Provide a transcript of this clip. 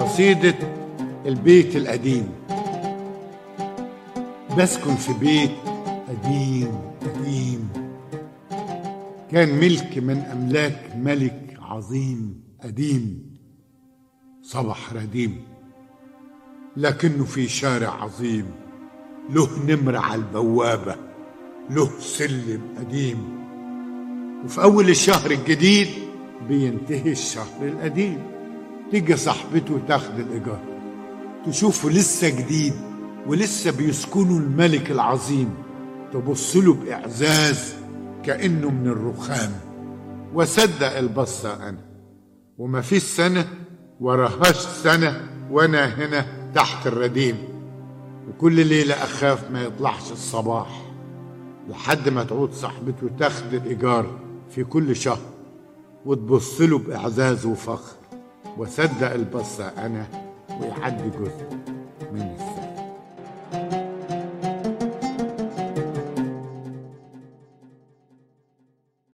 قصيدة البيت القديم بسكن في بيت قديم قديم كان ملك من أملاك ملك عظيم قديم صبح رديم لكنه في شارع عظيم له نمر على البوابة له سلم قديم وفي أول الشهر الجديد بينتهي الشهر القديم تيجي صاحبته تاخد الإيجار تشوفه لسه جديد ولسه بيسكنوا الملك العظيم تبص له بإعزاز كأنه من الرخام وصدق البصة أنا وما فيش سنة وراهاش سنة وأنا هنا تحت الرديم وكل ليلة أخاف ما يطلعش الصباح لحد ما تعود صاحبته تاخد الإيجار في كل شهر وتبص له بإعزاز وفخر وصدق البصة أنا ويعدي جزء من السنة